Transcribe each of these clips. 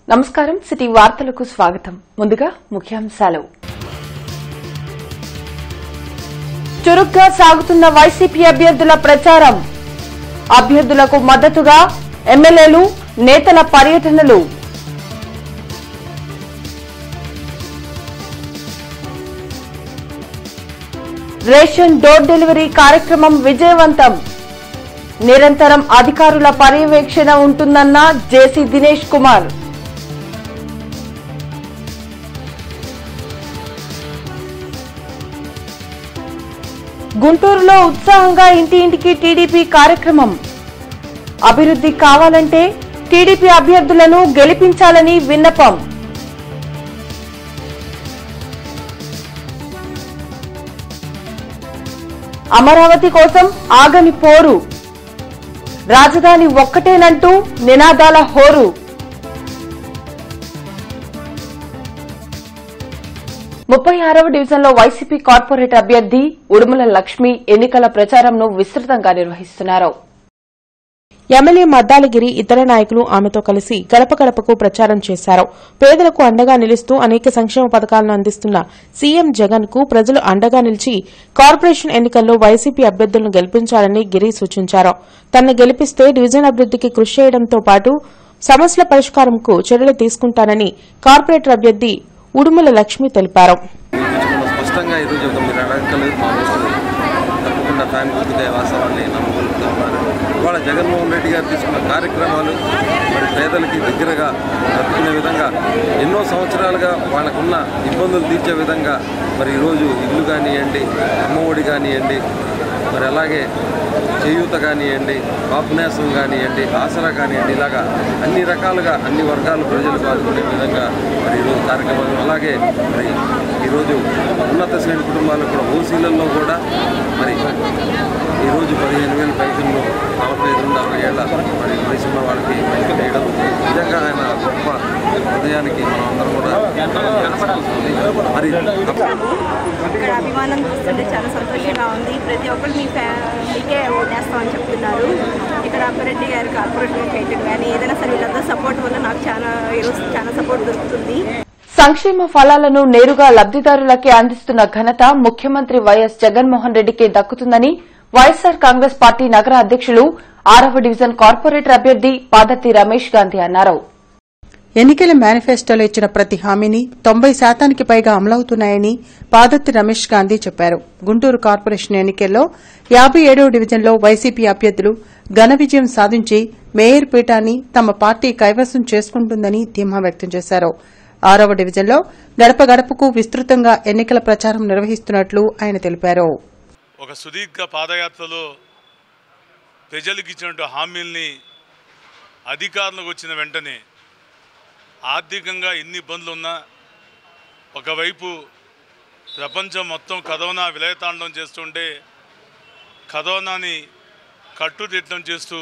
నమస్కారం సిటీ వార్తలకు స్వాగతం ముందుగా ముఖ్యాంశాలు చురుగ్గా సాగుతున్న వైసీపీ అభ్యర్థుల ప్రచారం అభ్యర్థులకు మద్దతుగా ఎమ్మెల్యేలు నేతల పర్యటనలు రేషన్ డోర్ డెలివరీ కార్యక్రమం విజయవంతం నిరంతరం అధికారుల పర్యవేక్షణ ఉంటుందన్న జేసీ దినేష్ కుమార్ గుంటూరులో ఉత్సాహంగా ఇంటి ఇంటికి టీడీపీ కార్యక్రమం అభివృద్ధి కావాలంటే టీడీపీ అభ్యర్థులను గెలిపించాలని విన్నపం అమరావతి కోసం ఆగని పోరు రాజధాని ఒక్కటేనంటూ నినాదాల హోరు ముప్పై ఆరవ డివిజన్లో వైసీపీ కార్పొరేట్ అభ్యర్థి ఉడుమల లక్ష్మి ఎన్నికల ప్రచారంను విస్తృతంగా నిర్వహిస్తున్నారు ఎమ్మెల్యే మద్దాలగిరి ఇతర నాయకులు ఆమెతో కలిసి గడప గడపకు ప్రచారం చేశారు పేదలకు అండగా నిలుస్తూ అనేక సంక్షేమ పథకాలను అందిస్తున్న సీఎం జగన్ కు ప్రజలు అండగా నిలిచి కార్పొరేషన్ ఎన్నికల్లో వైసీపీ అభ్యర్థులను గెలిపించాలని గిరి సూచించారు తనను గెలిపిస్తే డివిజన్ అభివృద్దికి కృషి చేయడంతో పాటు సమస్యల పరిష్కారంకు చర్యలు తీసుకుంటానని కార్పొరేటర్ అభ్యర్థి ఉడుమల లక్ష్మి తెలిపారు మనం స్పష్టంగా ఈరోజు ఒక మీరు అడగలేదు మా వస్తుంది తప్పకుండా ఫ్యాన్ గుర్తుగా వాస్తవాన్ని నమ్మగలుగుతా ఉన్నారు ఇవాళ జగన్మోహన్ రెడ్డి గారు తీసుకున్న కార్యక్రమాలు మరి పేదలకి దగ్గరగా జరుపుకునే విధంగా ఎన్నో సంవత్సరాలుగా వాళ్ళకున్న ఇబ్బందులు తీర్చే విధంగా మరి ఈరోజు ఇల్లు కానివ్వండి అమ్మఒడి కానివ్వండి మరి అలాగే చేయూత కానివ్వండి కాపునేసం కానివ్వండి ఆసరా కానివ్వండి ఇలాగా అన్ని రకాలుగా అన్ని వర్గాల ప్రజలకు ఆదుకునే విధంగా మరి ఈరోజు కార్యక్రమాలు అలాగే మరి ఈరోజు ఉన్నత శ్రేణి కుటుంబాలకు కూడా ఓసీలలో కూడా మరి ఈరోజు పదిహేను వేల పెన్షన్లు నలభై ఐదు నుండి అరవై ఏళ్ళ మరి వయసు ఉన్న వాళ్ళకి పెన్షన్ వేయడం నిజంగా ఆయన గొప్ప హృదయానికి మనం అందరం కూడా మరి ఇక్కడ అభిమానం చూస్తుంటే చాలా సంతోషంగా ఉంది ప్రతి ఒక్కరు మీ ఫ్యామిలీకే ఓటేస్తామని చెప్తున్నారు ఇక్కడ అప్పారెడ్డి గారి కార్పొరేషన్ చేయటం కానీ ఏదైనా సరే వీళ్ళందరూ సపోర్ట్ వల్ల నాకు చాలా ఈరోజు చాలా సపోర్ట్ దొరుకుతుంది సంక్షేమ ఫలాలను నేరుగా లబ్దిదారులకే అందిస్తున్న ఘనత ముఖ్యమంత్రి వైఎస్ జగన్మోహన్ రెడ్డికే దక్కుతుందని వైఎస్సార్ కాంగ్రెస్ పార్టీ నగర అధ్యకులు ఆరవ డివిజన్ కార్పొరేటర్ అభ్యర్థి పాదర్తి రమేష్ గాంధీ అన్నారు ఎన్నికల మేనిఫెస్టోలో ఇచ్చిన ప్రతి హామీని తొంభై శాతానికి పైగా అమలవుతున్నాయని పాదత్తి రమేష్ గాంధీ చెప్పారు గుంటూరు కార్పొరేషన్ ఎన్నికల్లో యాబై ఏడవ డివిజన్లో వైసీపీ అభ్యర్థులు ఘన విజయం సాధించి మేయర్ పీఠాన్ని తమ పార్టీ కైవసం చేసుకుంటుందని ధీమా వ్యక్తం చేశారు ఆరవ డివిజన్లో గడప గడపకు విస్తృతంగా ఎన్నికల ప్రచారం నిర్వహిస్తున్నట్లు ఆయన తెలిపారు ఒక సుదీర్ఘ పాదయాత్రలో ప్రజలకు ఇచ్చినట్టు హామీల్ని అధికారులకు వచ్చిన వెంటనే ఆర్థికంగా ఎన్ని ఇబ్బందులు ఉన్నా ఒకవైపు ప్రపంచం మొత్తం కరోనా విలయతాండం చేస్తుంటే కరోనాని కట్టుదిట్టం చేస్తూ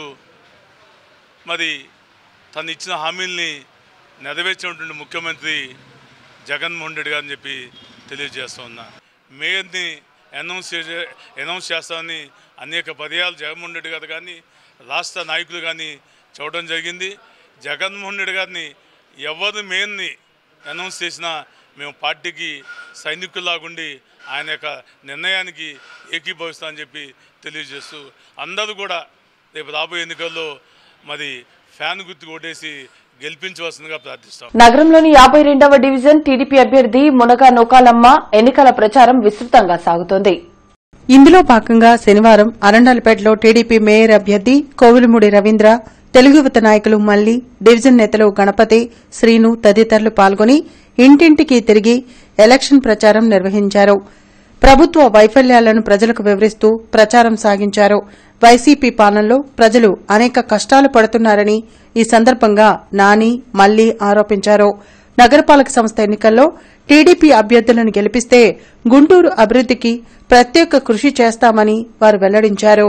మరి తను ఇచ్చిన హామీల్ని నెరవేర్చినటువంటి ముఖ్యమంత్రి జగన్మోహన్ రెడ్డి గారని చెప్పి తెలియజేస్తూ ఉన్నా మేయర్ని అనౌన్స్ చేసే అనౌన్స్ చేస్తామని అనేక పర్యాలు జగన్మోహన్ రెడ్డి గారు కానీ రాష్ట్ర నాయకులు కానీ చూడడం జరిగింది జగన్మోహన్ రెడ్డి గారిని ఎవరు మేయర్ని అనౌన్స్ చేసినా మేము పార్టీకి సైనికుల్లాగుండి ఆయన యొక్క నిర్ణయానికి ఏకీభవిస్తామని చెప్పి తెలియజేస్తూ అందరూ కూడా రేపు రాబోయే ఎన్నికల్లో మరి ఫ్యాన్ గుర్తు కొట్టేసి గెలిపించవలసిందిగా ప్రార్థిస్తాం నగరంలోని యాబై రెండవ డివిజన్ టీడీపీ అభ్యర్థి మునగా నూకాలమ్మ ఎన్నికల ప్రచారం విస్తృతంగా సాగుతోంది ఇందులో భాగంగా శనివారం అరండల్పేటలో టీడీపీ మేయర్ అభ్యర్థి కోవిలమూడి రవీంద్ర తెలుగు యువత నాయకులు మల్లి డివిజన్ నేతలు గణపతి శ్రీను తదితరులు పాల్గొని ఇంటింటికి తిరిగి ఎలక్షన్ ప్రచారం నిర్వహించారు ప్రభుత్వ వైఫల్యాలను ప్రజలకు వివరిస్తూ ప్రచారం సాగించారు వైసీపీ పాలనలో ప్రజలు అనేక కష్టాలు పడుతున్నారని ఈ సందర్భంగా నాని మల్లి ఆరోపించారు నగరపాలక సంస్థ ఎన్నికల్లో టీడీపీ అభ్యర్థులను గెలిపిస్తే గుంటూరు అభివృద్దికి ప్రత్యేక కృషి చేస్తామని వారు వెల్లడించారు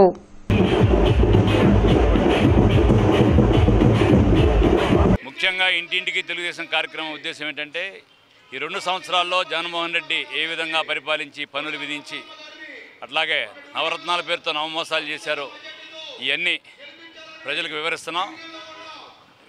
ముఖ్యంగా ఇంటింటికి తెలుగుదేశం కార్యక్రమం ఉద్దేశం ఏంటంటే ఈ రెండు సంవత్సరాల్లో జగన్మోహన్ రెడ్డి ఏ విధంగా పరిపాలించి పనులు విధించి అట్లాగే నవరత్నాల పేరుతో నవమోసాలు చేశారో ఇవన్నీ ప్రజలకు వివరిస్తున్నాం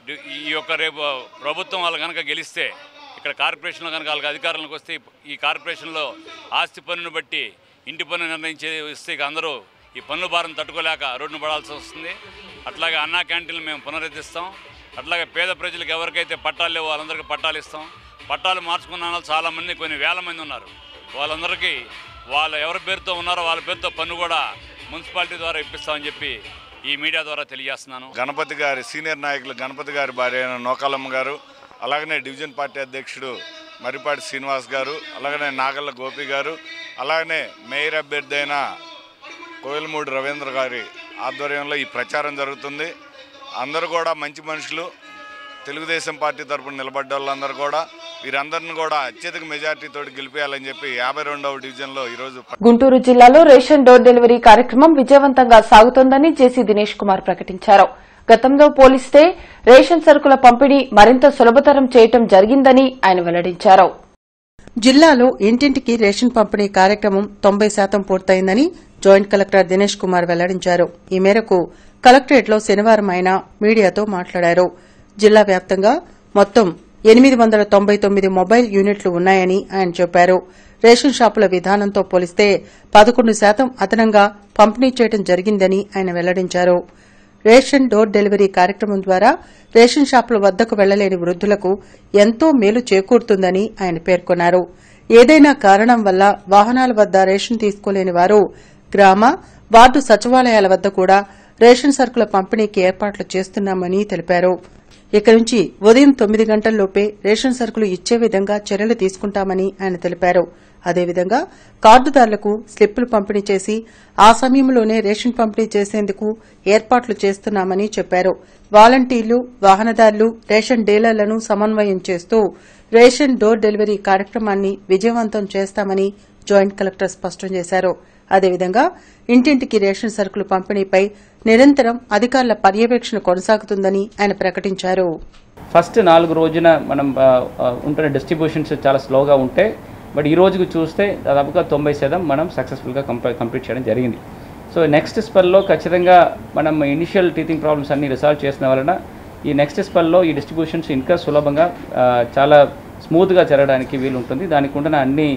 డి- ఈ యొక్క రేపు ప్రభుత్వం వాళ్ళు కనుక గెలిస్తే ఇక్కడ కార్పొరేషన్లో కనుక వాళ్ళకి అధికారంలోకి వస్తే ఈ కార్పొరేషన్లో ఆస్తి పన్నును బట్టి ఇంటి పన్ను నిర్ణయించే ఇస్తే ఇక అందరూ ఈ పన్ను భారం తట్టుకోలేక రోడ్డును పడాల్సి వస్తుంది అట్లాగే అన్నా క్యాంటీన్లు మేము పునరుద్ధరిస్తాం అట్లాగే పేద ప్రజలకు ఎవరికైతే పట్టాలు లేవో వాళ్ళందరికీ పట్టాలు ఇస్తాం పట్టాలు మార్చుకున్న వాళ్ళు చాలామంది కొన్ని వేల మంది ఉన్నారు వాళ్ళందరికీ వాళ్ళ ఎవరి పేరుతో ఉన్నారో వాళ్ళ పేరుతో పన్ను కూడా మున్సిపాలిటీ ద్వారా ఇప్పిస్తామని చెప్పి ఈ మీడియా ద్వారా తెలియజేస్తున్నాను గణపతి గారి సీనియర్ నాయకులు గణపతి గారి భార్య అయిన నోకాలమ్మ గారు అలాగనే డివిజన్ పార్టీ అధ్యక్షుడు మరిపాటి శ్రీనివాస్ గారు అలాగనే నాగల్ల గోపి గారు అలాగనే మేయర్ అభ్యర్థి అయిన కోయిలమూడి రవీంద్ర గారి ఆధ్వర్యంలో ఈ ప్రచారం జరుగుతుంది అందరూ కూడా మంచి మనుషులు తెలుగుదేశం పార్టీ తరపున నిలబడ్డ వాళ్ళందరూ కూడా వీరందరిని కూడా అత్యధిక మెజార్టీతో గెలిపేయాలని చెప్పి యాభై రెండవ డివిజన్లో ఈరోజు గుంటూరు జిల్లాలో రేషన్ డోర్ డెలివరీ కార్యక్రమం విజయవంతంగా సాగుతోందని జేసీ దినేష్ కుమార్ ప్రకటించారు గతంలో పోలిస్తే రేషన్ సరుకుల పంపిణీ మరింత సులభతరం చేయటం జరిగిందని ఆయన వెల్లడించారు జిల్లాలో ఇంటింటికి రేషన్ పంపిణీ కార్యక్రమం తొంభై శాతం పూర్తయిందని జాయింట్ కలెక్టర్ దినేష్ కుమార్ వెల్లడించారు ఈ మేరకు కలెక్టరేట్లో శనివారం ఆయన మీడియాతో మాట్లాడారు జిల్లా వ్యాప్తంగా మొత్తం ఎనిమిది వందల తొంభై తొమ్మిది మొబైల్ యూనిట్లు ఉన్నాయని ఆయన చెప్పారు రేషన్ షాపుల విధానంతో పోలిస్తే పదకొండు శాతం అదనంగా పంపిణీ చేయడం జరిగిందని ఆయన వెల్లడించారు రేషన్ డోర్ డెలివరీ కార్యక్రమం ద్వారా రేషన్ షాపుల వద్దకు వెళ్లలేని వృద్దులకు ఎంతో మేలు చేకూరుతుందని ఆయన పేర్కొన్నారు ఏదైనా కారణం వల్ల వాహనాల వద్ద రేషన్ తీసుకోలేని వారు గ్రామ వార్డు సచివాలయాల వద్ద కూడా రేషన్ సరుకుల పంపిణీకి ఏర్పాట్లు చేస్తున్నామని తెలిపారు ఇక నుంచి ఉదయం తొమ్మిది గంటల్లోపే రేషన్ సరుకులు ఇచ్చే విధంగా చర్యలు తీసుకుంటామని ఆయన తెలిపారు అదేవిధంగా కార్డుదారులకు స్లిప్పులు పంపిణీ చేసి ఆ సమయంలోనే రేషన్ పంపిణీ చేసేందుకు ఏర్పాట్లు చేస్తున్నామని చెప్పారు వాలంటీర్లు వాహనదారులు రేషన్ డీలర్లను సమన్వయం చేస్తూ రేషన్ డోర్ డెలివరీ కార్యక్రమాన్ని విజయవంతం చేస్తామని జాయింట్ కలెక్టర్ స్పష్టం చేశారు అదేవిధంగా ఇంటింటికి రేషన్ సరుకులు పంపిణీపై నిరంతరం అధికారుల పర్యవేక్షణ కొనసాగుతుందని ఆయన ప్రకటించారు ఫస్ట్ నాలుగు రోజున మనం ఆ, ఆ, ఉంటున్న డిస్ట్రిబ్యూషన్స్ చాలా స్లోగా ఉంటే బట్ ఈ రోజుకు చూస్తే దాదాపుగా తొంభై శాతం మనం సక్సెస్ఫుల్గా కంప్లీ కంప్లీట్ చేయడం జరిగింది సో నెక్స్ట్ స్పెల్లో ఖచ్చితంగా మనం ఇనిషియల్ టీచింగ్ ప్రాబ్లమ్స్ అన్ని రిసాల్వ్ చేసిన వలన ఈ నెక్స్ట్ స్పెల్లో ఈ డిస్ట్రిబ్యూషన్స్ ఇంకా సులభంగా ఆ, చాలా స్మూత్గా జరగడానికి వీలు ఉంటుంది దానికి ఉండిన అన్ని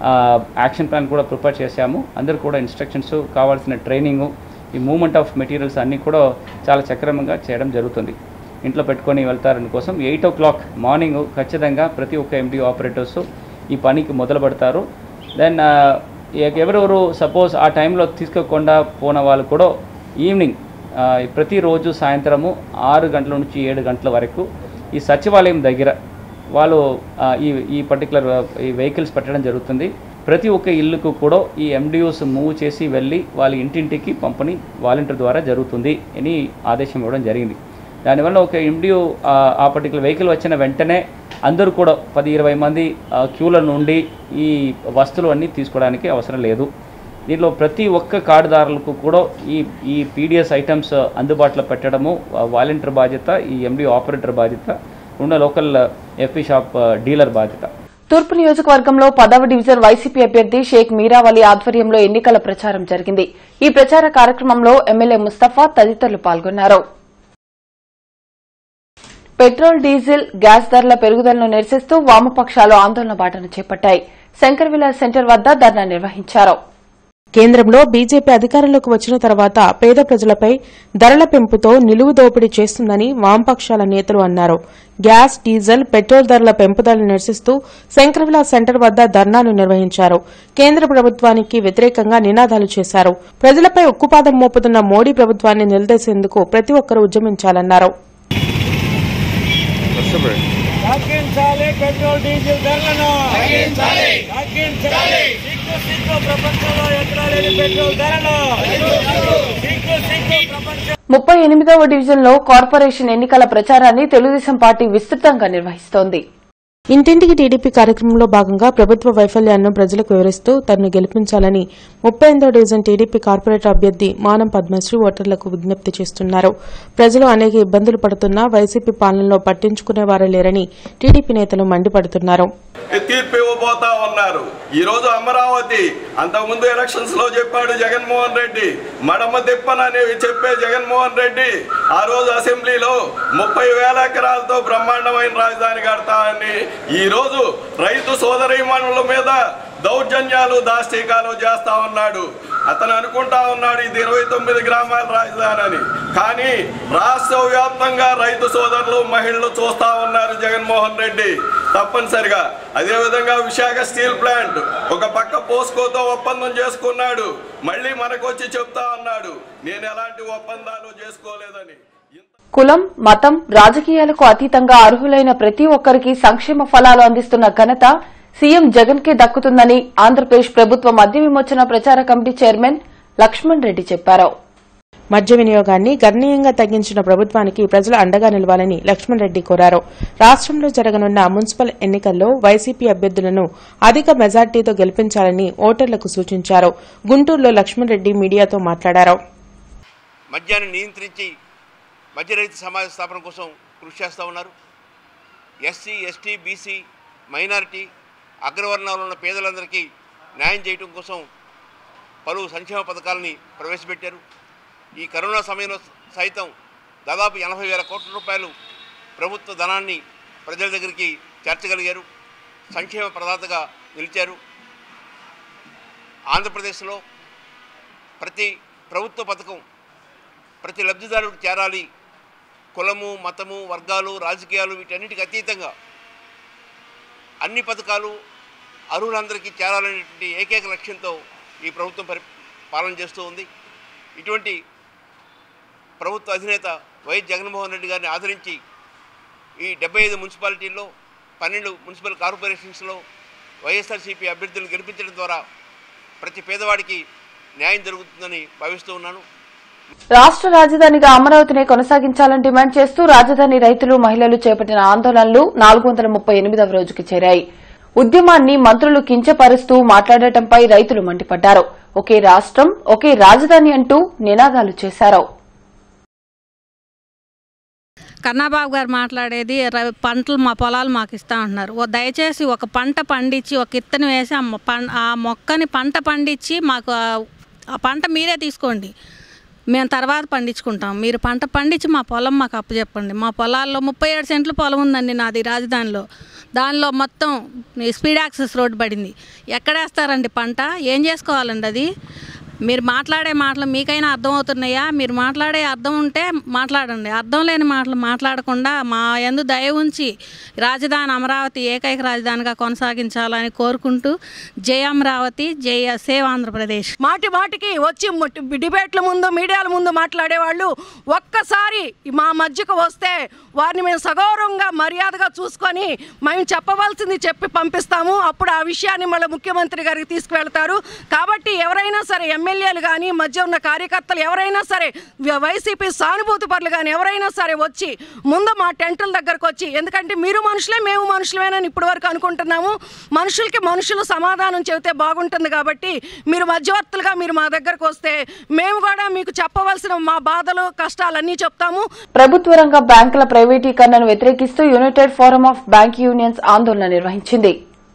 యాక్షన్ ప్లాన్ కూడా ప్రిపేర్ చేశాము అందరూ కూడా ఇన్స్ట్రక్షన్స్ కావాల్సిన ట్రైనింగు ఈ మూమెంట్ ఆఫ్ మెటీరియల్స్ అన్నీ కూడా చాలా చక్రమంగా చేయడం జరుగుతుంది ఇంట్లో పెట్టుకొని వెళ్తారని కోసం ఎయిట్ ఓ క్లాక్ మార్నింగ్ ఖచ్చితంగా ప్రతి ఒక్క ఎండి ఆపరేటర్స్ ఈ పనికి మొదలు పెడతారు దెన్ ఎవరెవరు సపోజ్ ఆ టైంలో తీసుకోకుండా పోన వాళ్ళు కూడా ఈవినింగ్ ఆ, ప్రతిరోజు సాయంత్రము ఆరు గంటల నుంచి ఏడు గంటల వరకు ఈ సచివాలయం దగ్గర వాళ్ళు ఆ, ఈ ఈ పర్టికులర్ ఈ వెహికల్స్ పెట్టడం జరుగుతుంది ప్రతి ఒక్క ఇల్లుకు కూడా ఈ ఎండియూస్ మూవ్ చేసి వెళ్ళి వాళ్ళ ఇంటింటికి పంపిణీ వాలంటీర్ ద్వారా జరుగుతుంది అని ఆదేశం ఇవ్వడం జరిగింది దానివల్ల ఒక ఎండియూ ఆ పర్టికులర్ వెహికల్ వచ్చిన వెంటనే అందరూ కూడా పది ఇరవై మంది ఆ, క్యూల నుండి ఈ వస్తువులు అన్నీ తీసుకోవడానికి అవసరం లేదు దీనిలో ప్రతి ఒక్క కార్డుదారులకు కూడా ఈ ఈ పీడిఎస్ ఐటమ్స్ అందుబాటులో పెట్టడము వాలంటీర్ బాధ్యత ఈ ఎండి ఆపరేటర్ బాధ్యత ఉన్న లోకల్ ఎఫ్పీ షాప్ డీలర్ బాధ్యత తూర్పు నియోజకవర్గంలో పదవ డివిజన్ వైసీపీ అభ్యర్థి షేక్ మీరావలి ఆధ్వర్యంలో ఎన్నికల ప్రచారం జరిగింది ఈ ప్రచార కార్యక్రమంలో ఎమ్మెల్యే ముస్తఫా తదితరులు పాల్గొన్నారు పెట్రోల్ డీజిల్ గ్యాస్ ధరల పెరుగుదలను నిరసిస్తూ వామపక్షాలు ఆందోళన బాటను చేపట్టాయి శంకర్ విలాస్ సెంటర్ వద్ద ధర్నా నిర్వహించారు కేంద్రంలో బీజేపీ అధికారంలోకి వచ్చిన తర్వాత పేద ప్రజలపై ధరల పెంపుతో నిలువు దోపిడీ చేస్తుందని వామపక్షాల నేతలు అన్నారు గ్యాస్ డీజిల్ పెట్రోల్ ధరల పెంపుదలను నిరసిస్తూ శంకరవిలా సెంటర్ వద్ద ధర్నాను నిర్వహించారు కేంద్ర ప్రభుత్వానికి వ్యతిరేకంగా నినాదాలు చేశారు ప్రజలపై ఉక్కుపాదం మోపుతున్న మోడీ ప్రభుత్వాన్ని నిలదీసేందుకు ప్రతి ఒక్కరూ ఉద్యమించాలన్నారు తగ్గించాలి పెట్రోల్ డీజిల్ ధరలను తగ్గించాలి తగ్గించాలి సిగ్గు సిగ్గు ప్రపంచంలో ఎక్కడా లేని పెట్రోల్ ధరలు సిగ్గు సిగ్గు ప్రపంచం ముప్పై ఎనిమిదవ డివిజన్లో కార్పొరేషన్ ఎన్నికల ప్రచారాన్ని తెలుగుదేశం పార్టీ విస్తృతంగా నిర్వహిస్తోంది ఇంటింటికి టీడీపీ కార్యక్రమంలో భాగంగా ప్రభుత్వ వైఫల్యాలను ప్రజలకు వివరిస్తూ తనను గెలిపించాలని ముప్పై ఎనిమిదో డివిజన్ టీడీపీ కార్పొరేటర్ అభ్యర్థి మానం పద్మశ్రీ ఓటర్లకు విజ్ఞప్తి చేస్తున్నారు ప్రజలు అనేక ఇబ్బందులు పడుతున్నా వైసీపీ పాలనలో పట్టించుకునేవారే లేరని టీడీపీ నేతలు మండిపడుతున్నారు తీర్పు ఇవ్వబోతా ఉన్నారు ఈ రోజు అమరావతి అంతకుముందు ఎలక్షన్స్ లో చెప్పాడు జగన్మోహన్ రెడ్డి మడమ తిప్పనని చెప్పే జగన్మోహన్ రెడ్డి ఆ రోజు అసెంబ్లీలో ముప్పై వేల ఎకరాలతో బ్రహ్మాండమైన రాజధాని కడతామని ఈ రోజు రైతు సోదరీమణుల మీద దౌర్జన్యాలు దాష్టీకాలు చేస్తా ఉన్నాడు అతను అనుకుంటా ఉన్నాడు ఇది ఇరవై తొమ్మిది గ్రామాల రాజధాని అని కానీ రాష్ట్ర వ్యాప్తంగా రైతు సోదరులు మహిళలు చూస్తా ఉన్నారు జగన్మోహన్ రెడ్డి తప్పనిసరిగా అదేవిధంగా విశాఖ స్టీల్ ప్లాంట్ ఒక పక్క పోస్కోతో ఒప్పందం చేసుకున్నాడు మళ్ళీ మనకు వచ్చి చెప్తా ఉన్నాడు నేను ఎలాంటి ఒప్పందాలు చేసుకోలేదని కులం మతం రాజకీయాలకు అతీతంగా అర్హులైన ప్రతి ఒక్కరికి సంక్షేమ ఫలాలు అందిస్తున్న ఘనత సీఎం జగన్ కే దక్కుతుందని ఆంధ్రప్రదేశ్ ప్రభుత్వ మద్య విమోచన ప్రచార కమిటీ చైర్మన్ లక్ష్మణ్ రెడ్డి చెప్పారు మద్య వినియోగాన్ని గణనీయంగా తగ్గించిన ప్రభుత్వానికి ప్రజలు అండగా నిలవాలని లక్ష్మణ్ రెడ్డి కోరారు రాష్ట్రంలో జరగనున్న మున్సిపల్ ఎన్నికల్లో వైసీపీ అభ్యర్థులను అధిక మెజార్టీతో గెలిపించాలని ఓటర్లకు సూచించారు గుంటూరులో లక్ష్మణ్ రెడ్డి మీడియాతో మాట్లాడారు మద్యాన్ని నియంత్రించి మద్య రైతు సమాజ స్థాపన కోసం కృషి చేస్తూ ఉన్నారు ఎస్సీ ఎస్టీ బీసీ మైనారిటీ అగ్రవర్ణాలు ఉన్న పేదలందరికీ న్యాయం చేయడం కోసం పలు సంక్షేమ పథకాలని ప్రవేశపెట్టారు ఈ కరోనా సమయంలో సైతం దాదాపు ఎనభై వేల కోట్ల రూపాయలు ప్రభుత్వ ధనాన్ని ప్రజల దగ్గరికి చేర్చగలిగారు సంక్షేమ ప్రదాతగా నిలిచారు ఆంధ్రప్రదేశ్లో ప్రతి ప్రభుత్వ పథకం ప్రతి లబ్ధిదారుడికి చేరాలి కులము మతము వర్గాలు రాజకీయాలు వీటన్నిటికి అతీతంగా అన్ని పథకాలు అర్హులందరికీ చేరాలనేటువంటి ఏకైక లక్ష్యంతో ఈ ప్రభుత్వం పరి పాలన చేస్తూ ఉంది ఇటువంటి ప్రభుత్వ అధినేత వైఎస్ జగన్మోహన్ రెడ్డి గారిని ఆదరించి ఈ డెబ్బై ఐదు మున్సిపాలిటీల్లో పన్నెండు మున్సిపల్ కార్పొరేషన్స్లో వైఎస్ఆర్సీపీ అభ్యర్థులను గెలిపించడం ద్వారా ప్రతి పేదవాడికి న్యాయం జరుగుతుందని భావిస్తూ ఉన్నాను రాష్ట్ర రాజధానిగా అమరావతినే కొనసాగించాలని డిమాండ్ చేస్తూ రాజధాని రైతులు మహిళలు చేపట్టిన ఆందోళనలు నాలుగు వందల ముప్పై ఎనిమిదవ రోజుకి చేరాయి ఉద్యమాన్ని మంత్రులు కించపరుస్తూ మాట్లాడటంపై రైతులు మండిపడ్డారు ఒకే రాష్ట్రం ఒకే రాజధాని అంటూ నినాదాలు చేశారు కన్నాబాబు గారు మాట్లాడేది ర- పంటలు మా పొలాలు మాకు ఇస్తా ఉంటున్నారు ఓ దయచేసి ఒక పంట పండించి ఒక ఇత్తనం వేసి ఆ మొ- పం- ఆ మొక్కని పంట పండించి మాకు ఆ- ఆ పంట మీరే తీసుకోండి మేము తర్వాత పండించుకుంటాం మీరు పంట పండించి మా పొలం మాకు అప్పచెప్పండి మా పొలాల్లో ముప్పై ఏడు సెంట్లు పొలం ఉందండి నాది రాజధానిలో దానిలో మొత్తం ఈ స్పీడ్ యాక్సెస్ రోడ్ పడింది ఎక్కడేస్తారండి పంట ఏం చేసుకోవాలండి అది మీరు మాట్లాడే మాటలు మీకైనా అర్థం అవుతున్నాయా మీరు మాట్లాడే అర్థం ఉంటే మాట్లాడండి అర్థం లేని మాటలు మాట్లాడకుండా మా ఎందు దయ ఉంచి రాజధాని అమరావతి ఏకైక రాజధానిగా కొనసాగించాలని కోరుకుంటూ జై అమరావతి జై సేవ్ ఆంధ్రప్రదేశ్ మాటి మాటికి వచ్చి ముట్టి- డిబేట్ల ముందు మీడియాల ముందు మాట్లాడేవాళ్ళు ఒక్కసారి మా మధ్యకు వస్తే వారిని మేము సగౌరవంగా మర్యాదగా చూసుకొని మేము చెప్పవలసింది చెప్పి పంపిస్తాము అప్పుడు ఆ విషయాన్ని మళ్ళీ ముఖ్యమంత్రి గారికి తీసుకువెళ్తారు కాబట్టి ఎవరైనా సరే ఎమ్మెల్యేలు కానీ మధ్య ఉన్న కార్యకర్తలు ఎవరైనా సరే వ- వైసీపీ సానుభూతి పరులు కానీ ఎవరైనా సరే వచ్చి ముందు మా టెంటుల దగ్గరకు వచ్చి ఎందుకంటే మీరు మనుషులే మేము మనుషులమేనని ఇప్పటి వరకు అనుకుంటున్నాము మనుషులకి మనుషులు సమాధానం చెబితే బాగుంటుంది కాబట్టి మీరు మధ్యవర్తులుగా మీరు మా దగ్గరకు వస్తే మేము కూడా మీకు చెప్పవలసిన మా బాధలు కష్టాలన్నీ చెప్తాము ప్రభుత్వ రంగ బ్యాంకుల ప్రైవేటీకరణను వ్యతిరేకిస్తూ United Forum of Bank Unions ఆందోళన నిర్వహించింది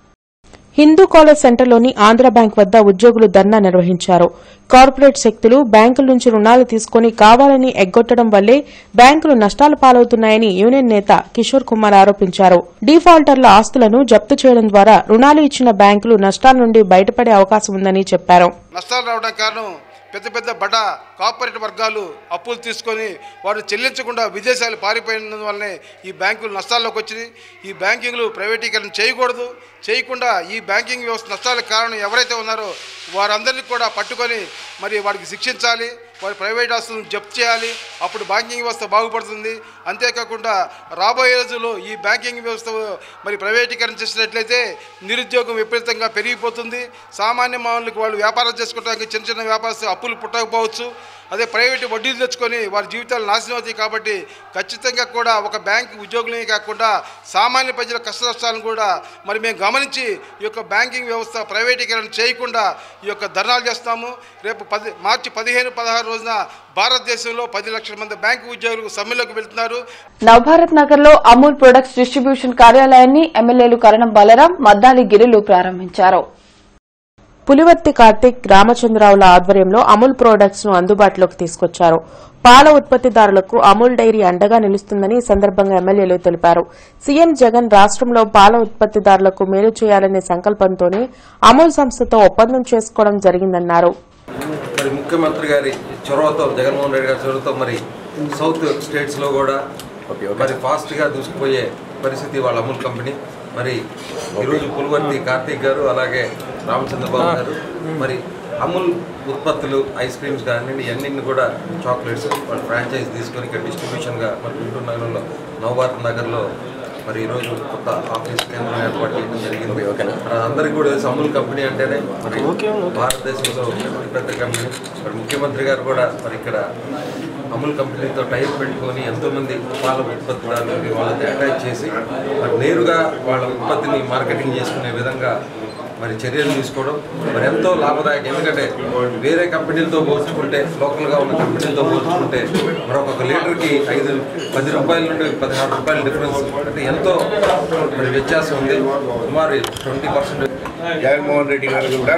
హిందూ కాలేజ్ సెంటర్లోని ఆంధ్ర బ్యాంక్ వద్ద ఉద్యోగులు ధర్నా నిర్వహించారు కార్పొరేట్ శక్తులు బ్యాంకుల నుంచి రుణాలు తీసుకుని కావాలని ఎగ్గొట్టడం వల్లే బ్యాంకులు నష్టాల పాలవుతున్నాయని యూనియన్ నేత కిషోర్ కుమార్ ఆరోపించారు డిఫాల్టర్ల ఆస్తులను జప్తు చేయడం ద్వారా రుణాలు ఇచ్చిన బ్యాంకులు నష్టాల నుండి బయటపడే అవకాశం ఉందని చెప్పారు నష్టాలు రావడానికి కారణం పెద్ద పెద్ద బడా కార్పొరేట్ వర్గాలు అప్పులు తీసుకొని వారు చెల్లించకుండా విదేశాలు పారిపోయినందువల్లనే ఈ బ్యాంకులు నష్టాల్లోకి వచ్చినాయి ఈ బ్యాంకింగ్లు ప్రైవేటీకరణ చేయకూడదు చేయకుండా ఈ బ్యాంకింగ్ వ్యవస్థ నష్టాలకు కారణం ఎవరైతే ఉన్నారో వారందరినీ కూడా పట్టుకొని మరి వారికి శిక్షించాలి వారి ప్రైవేట్ ఆస్తులను జప్తు చేయాలి అప్పుడు బ్యాంకింగ్ వ్యవస్థ బాగుపడుతుంది అంతేకాకుండా రాబోయే రోజుల్లో ఈ బ్యాంకింగ్ వ్యవస్థ మరి ప్రైవేటీకరణ చేసినట్లయితే నిరుద్యోగం విపరీతంగా పెరిగిపోతుంది సామాన్య మానవులకు వాళ్ళు వ్యాపారం చేసుకోవడానికి చిన్న చిన్న వ్యాపారస్తులు అప్పులు పుట్టకపోవచ్చు అదే ప్రైవేటు వడ్డీలు తెచ్చుకొని వారి జీవితాలు నాశనం అవుతాయి కాబట్టి ఖచ్చితంగా కూడా ఒక బ్యాంక్ ఉద్యోగులనే కాకుండా సామాన్య ప్రజల కష్ట నష్టాలను కూడా మరి మేము గమనించి ఈ యొక్క బ్యాంకింగ్ వ్యవస్థ ప్రైవేటీకరణ చేయకుండా ఈ యొక్క ధర్నాలు చేస్తాము రేపు పది మార్చి పదిహేను పదహారు రోజున భారతదేశంలో పది లక్షల మంది బ్యాంకు ఉద్యోగులు సమ్మెలోకి వెళ్తున్నారు నవభారత్ నగర్ లో అమూల్ ప్రొడక్ట్స్ డిస్ట్రిబ్యూషన్ కార్యాలయాన్ని ఎమ్మెల్యేలు కరణం బలరాం మద్దాలి గిరిలు ప్రారంభించారు పులివర్తి కార్తిక్ రామచంద్రరావుల ఆధ్వర్యంలో అమూల్ ప్రొడక్ట్స్ ను అందుబాటులోకి తీసుకొచ్చారు పాల ఉత్పత్తిదారులకు అమూల్ డైరీ అండగా నిలుస్తుందని ఈ సందర్భంగా ఎమ్మెల్యేలు తెలిపారు సీఎం జగన్ రాష్ట్రంలో పాల ఉత్పత్తిదారులకు మేలు చేయాలనే సంకల్పంతోనే అమూల్ సంస్థతో ఒప్పందం చేసుకోవడం జరిగిందన్నారు మరి ముఖ్యమంత్రి గారి చొరవతో జగన్మోహన్ రెడ్డి గారి చొరవతో మరి సౌత్ స్టేట్స్లో కూడా మరి ఫాస్ట్గా దూసుకుపోయే పరిస్థితి వాళ్ళ అమూల్ కంపెనీ మరి ఈరోజు పులివర్తి కార్తీక్ గారు అలాగే రామచంద్రబాబు గారు మరి అమూల్ ఉత్పత్తులు ఐస్ క్రీమ్స్ కానివ్వండి ఇవన్నీ కూడా చాక్లెట్స్ వాళ్ళ ఫ్రాంచైజ్ తీసుకొని ఇక్కడ డిస్ట్రిబ్యూషన్గా మరి గుంటూరు నగరంలో నవభారత్ నగర్లో మరి ఈరోజు కొత్త ఆఫీస్ కేంద్రం ఏర్పాటు చేయడం జరిగింది మరి అందరికీ కూడా తెలుసు అమూల్ కంపెనీ అంటేనే మరి భారతదేశంలో అతి పెద్ద కంపెనీ మరి ముఖ్యమంత్రి గారు కూడా మరి ఇక్కడ అమూల్ కంపెనీతో టైప్ పెట్టుకొని ఎంతోమంది పాల ఉత్పత్తిదారులకి వాళ్ళకి అటాచ్ చేసి మరి నేరుగా వాళ్ళ ఉత్పత్తిని మార్కెటింగ్ చేసుకునే విధంగా మరి చర్యలు తీసుకోవడం మరి ఎంతో లాభదాయకం ఎందుకంటే వేరే కంపెనీలతో పోల్చుకుంటే లోకల్గా ఉన్న కంపెనీలతో పోల్చుకుంటే మరి ఒక్కొక్క లీటర్కి ఐదు పది రూపాయల నుండి పదిహారు రూపాయల డిఫరెన్స్ అంటే ఎంతో మరి వ్యత్యాసం ఉంది సుమారు ట్వంటీ పర్సెంట్ జగన్మోహన్ రెడ్డి గారు కూడా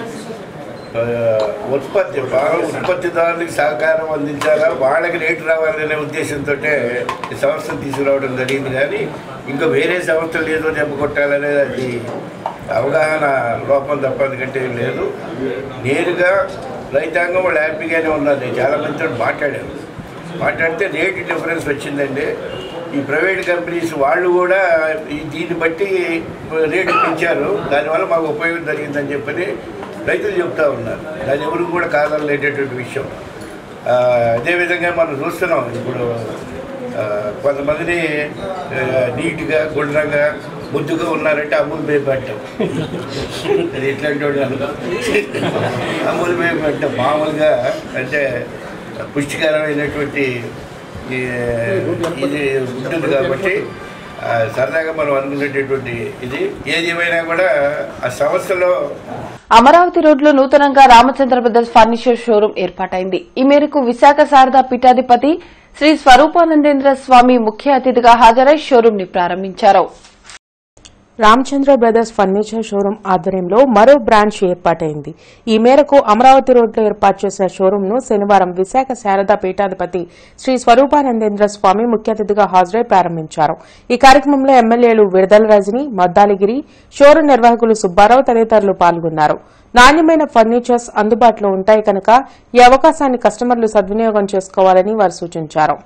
ఆ, ఉత్పత్తి బాగా ఉత్పత్తిదారులకు సహకారం అందించాలా వాళ్ళకి రేటు రావాలనే ఉద్దేశంతో ఈ సంస్థను తీసుకురావడం జరిగింది కానీ ఇంకా వేరే సంస్థలు ఏదో దెబ్బ కొట్టాలనేది అది అవగాహన లోపం తప్ప అందుకంటే ఏం లేదు నేరుగా రైతాంగం వాళ్ళు హ్యాపీగానే ఉన్నారు నేను చాలా మందితో మాట్లాడాను మాట్లాడితే రేటు డిఫరెన్స్ వచ్చిందండి ఈ ప్రైవేట్ కంపెనీస్ వాళ్ళు కూడా ఈ దీన్ని బట్టి రేటు పెంచారు దానివల్ల మాకు ఉపయోగం జరిగిందని చెప్పని రైతులు చెప్తా ఉన్నారు దాని ఎవరికి కూడా కాదనలేటటువంటి విషయం ఆ, అదేవిధంగా మనం చూస్తున్నాం ఇప్పుడు ఆ, కొంతమందిని ఆ, నీట్గా గుండ్రంగా ముద్దుగా ఉన్నారంటే అమూల్ బేబీ అంటాం అది ఎట్లాంటి వాడు కాదు. అమూల్ బేబీ అంటే మామూలుగా అంటే పుష్టికరమైనటువంటి ఈ, ఇది ఉంటుంది కాబట్టి ఆ, సరదాగా మనం అనుకునేటటువంటి ఇది ఏది ఏమైనా కూడా ఆ సంస్థలో అమరావతి రోడ్లో నూతనంగా రామచంద్ర బ్రదర్స్ ఫర్నిచర్ షోరూం ఏర్పాటైంది ఈ మేరకు విశాఖ శారదా పీఠాధిపతి శ్రీ స్వరూపానందేంద్ర స్వామి ముఖ్య అతిథిగా హాజరై షోరూం ని ప్రారంభించారు రామచంద్ర బ్రదర్స్ ఫర్నిచర్ షోరూం ఆధ్వర్యంలో మరో బ్రాంచ్ ఏర్పాటైంది ఈ మేరకు అమరావతి రోడ్లో ఏర్పాటు చేసిన షోరూంను శనివారం విశాఖ శారదా పీఠాధిపతి శ్రీ స్వరూపానందేంద్ర స్వామి ముఖ్య అతిథిగా హాజరై ప్రారంభించారు ఈ కార్యక్రమంలో ఎమ్మెల్యేలు విడుదల రజని మద్దాలిగిరి షోరూం నిర్వాహకులు సుబ్బారావు తదితరులు పాల్గొన్నారు నాణ్యమైన ఫర్నిచర్స్ అందుబాటులో ఉంటాయి కనుక ఈ అవకాశాన్ని కస్టమర్లు సద్వినియోగం చేసుకోవాలని వారు సూచించారు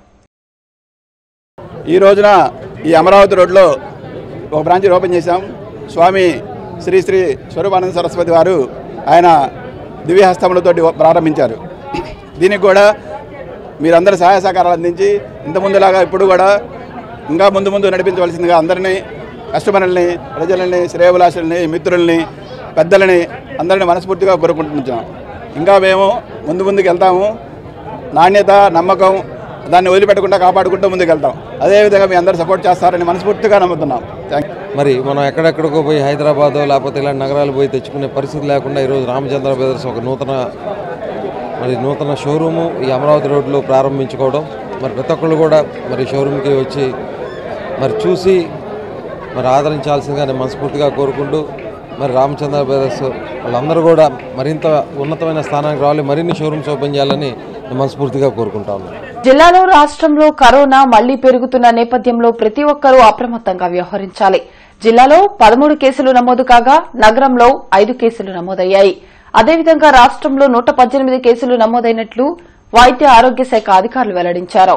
ఈ రోజున ఈ అమరావతి రోడ్లో ఒక బ్రాంచ్ ఓపెన్ చేశాం స్వామి శ్రీ శ్రీ స్వరూపానంద సరస్వతి వారు ఆయన దివ్యహస్తములతోటి ప్రారంభించారు దీనికి కూడా మీరందరూ సహాయ సహకారాలు అందించి ఇంత ముందులాగా ఇప్పుడు కూడా ఇంకా ముందు ముందు నడిపించవలసిందిగా అందరినీ కస్టమర్లని ప్రజలని శ్రేయభిలాషుల్ని మిత్రుల్ని పెద్దలని అందరిని మనస్ఫూర్తిగా కోరుకుంటున్నాం ఇంకా మేము ముందు ముందుకు వెళ్తాము నాణ్యత నమ్మకం దాన్ని వదిలిపెట్టకుండా కాపాడుకుంటూ ముందుకు వెళ్తాం అదేవిధంగా మీ అందరూ సపోర్ట్ చేస్తారని మనస్ఫూర్తిగా నమ్ముతున్నాం థ్యాంక్ మరి మనం ఎక్కడెక్కడికో పోయి హైదరాబాద్ లేకపోతే ఇలాంటి నగరాలు పోయి తెచ్చుకునే పరిస్థితి లేకుండా ఈరోజు రామచంద్ర బ్రదర్స్ ఒక నూతన మరి నూతన షోరూము ఈ అమరావతి రోడ్లో ప్రారంభించుకోవడం మరి ప్రతి ఒక్కళ్ళు కూడా మరి షోరూమ్కి వచ్చి మరి చూసి మరి ఆదరించాల్సిందిగా నేను మనస్ఫూర్తిగా కోరుకుంటూ మరి రామచంద్ర బ్రదర్స్ వాళ్ళందరూ కూడా మరింత ఉన్నతమైన స్థానానికి రావాలి మరిన్ని షోరూమ్స్ ఓపెన్ చేయాలని నేను మనస్ఫూర్తిగా కోరుకుంటా ఉన్నాను జిల్లాలో రాష్ట్రంలో కరోనా మళ్లీ పెరుగుతున్న నేపథ్యంలో ప్రతి ఒక్కరూ అప్రమత్తంగా వ్యవహరించాలి జిల్లాలో పదమూడు కేసులు నమోదు కాగా నగరంలో ఐదు కేసులు నమోదయ్యాయి అదేవిధంగా రాష్ట్రంలో నూట పద్దెనిమిది కేసులు నమోదైనట్లు వైద్య ఆరోగ్య శాఖ అధికారులు వెల్లడించారు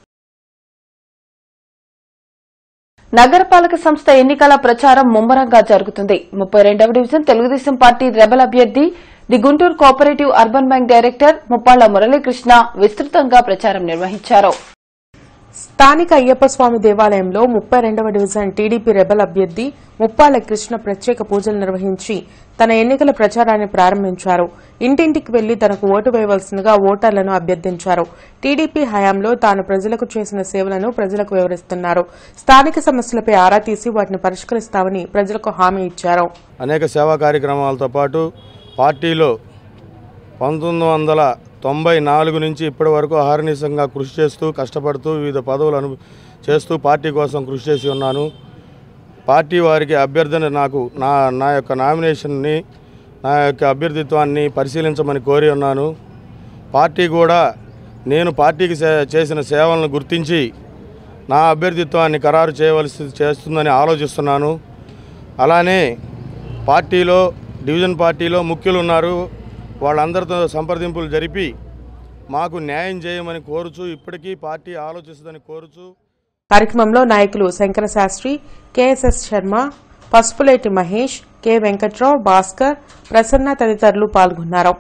నగరపాలక సంస్థ ఎన్నికల ప్రచారం ముమ్మరంగా జరుగుతుంది ముప్పై రెండవ డివిజన్ తెలుగుదేశం పార్టీ రెబల్ అభ్యర్థి the Guntur cooperative urban bank director Muppalla Muralikrishna విస్తృతంగా ప్రచారం నిర్వహించారు స్థానిక అయ్యప్ప స్వామి దేవాలయంలో ముప్పై రెండవ డివిజన్ టీడీపీ రెబల్ అభ్యర్థి ముప్పాల కృష్ణ ప్రత్యేక పూజలు నిర్వహించి తన ఎన్నికల ప్రచారాన్ని ప్రారంభించారు ఇంటింటికి వెళ్లి తనకు ఓటు వేయవలసిందిగా ఓటర్లను అభ్యర్థించారు టీడీపీ హయాంలో తాను ప్రజలకు చేసిన సేవలను ప్రజలకు వివరిస్తున్నారు స్థానిక సమస్యలపై ఆరా తీసి వాటిని పరిష్కరిస్తామని ప్రజలకు హామీ ఇచ్చారు అనేక సేవా కార్యక్రమాలతో పాటు పార్టీలో పంతొమ్మిది వందల తొంభై నాలుగు నుంచి ఇప్పటి వరకు అహర్నిశంగా కృషి చేస్తూ కష్టపడుతూ వివిధ పదవులు అను చేస్తూ పార్టీ కోసం కృషి చేసి ఉన్నాను పార్టీ వారికి అభ్యర్థన నాకు నా నా యొక్క నామినేషన్ని నా యొక్క అభ్యర్థిత్వాన్ని పరిశీలించమని కోరి ఉన్నాను పార్టీ కూడా నేను పార్టీకి సే- చేసిన సేవలను గుర్తించి నా అభ్యర్థిత్వాన్ని ఖరారు చేయవలసి చేస్తుందని ఆలోచిస్తున్నాను అలానే పార్టీలో డివిజన్ పార్టీలో ముఖ్యులు ఉన్నారు వాళ్ళందరితో సంప్రదింపులు జరిపి మాకు న్యాయం చేయమని కోరుచు ఇప్పటికీ పార్టీ ఆలోచిస్తుందని కోరుచు కార్యక్రమంలో నాయకులు శంకర శాస్త్రి కెఎస్ఎస్ శర్మ పసుపులేటి మహేష్ కె వెంకట్రావు భాస్కర్ ప్రసన్న తదితరులు పాల్గొన్నారు